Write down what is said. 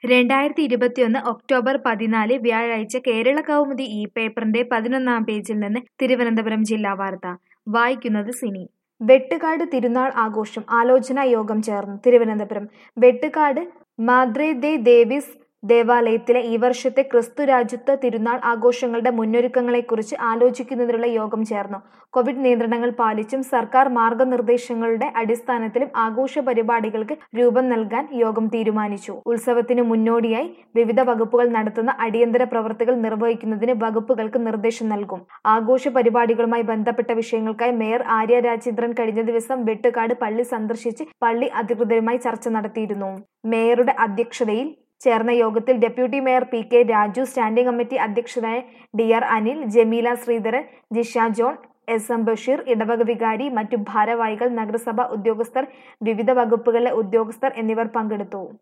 രണ്ടായിരത്തി ഇരുപത്തിയൊന്ന് ഒക്ടോബർ പതിനാല് വ്യാഴാഴ്ച കേരള കൗമുദി ഈ പേപ്പറിന്റെ പതിനൊന്നാം പേജിൽ നിന്ന് തിരുവനന്തപുരം ജില്ലാ വാർത്ത വായിക്കുന്നത് സിനി വെട്ടുകാട് തിരുനാൾ ആഘോഷം ആലോചനാ യോഗം ചേർന്നു തിരുവനന്തപുരം വെട്ടുകാട് മാദ്രേ ദേ ദേവീസ് ദേവാലയത്തിലെ ഈ വർഷത്തെ ക്രിസ്തു രാജ്യത്വ തിരുനാൾ ആഘോഷങ്ങളുടെ മുന്നൊരുക്കങ്ങളെക്കുറിച്ച് ആലോചിക്കുന്നതിനുള്ള യോഗം ചേർന്നു കോവിഡ് നിയന്ത്രണങ്ങൾ പാലിച്ചും സർക്കാർ മാർഗനിർദ്ദേശങ്ങളുടെ അടിസ്ഥാനത്തിലും ആഘോഷ പരിപാടികൾക്ക് രൂപം നൽകാൻ യോഗം തീരുമാനിച്ചു ഉത്സവത്തിന് മുന്നോടിയായി വിവിധ വകുപ്പുകൾ നടത്തുന്ന അടിയന്തര പ്രവർത്തികൾ നിർവഹിക്കുന്നതിന് വകുപ്പുകൾക്ക് നിർദ്ദേശം നൽകും ആഘോഷ പരിപാടികളുമായി ബന്ധപ്പെട്ട വിഷയങ്ങൾക്കായി മേയർ ആര്യ രാജേന്ദ്രൻ കഴിഞ്ഞ ദിവസം വെട്ടുകാട് പള്ളി സന്ദർശിച്ച് പള്ളി അധികൃതരുമായി ചർച്ച നടത്തിയിരുന്നു മേയറുടെ അധ്യക്ഷതയിൽ ചേർന്ന യോഗത്തിൽ deputy mayor P K Raju standing committee അധ്യക്ഷനായ D R Anil Jameela Sreedharan Jisha John S M Basheer ഇടവക വികാരി മറ്റു ഭാരവാഹികൾ നഗരസഭ ഉദ്യോഗസ്ഥർ വിവിധ വകുപ്പുകളിലെ ഉദ്യോഗസ്ഥർ എന്നിവർ പങ്കെടുത്തു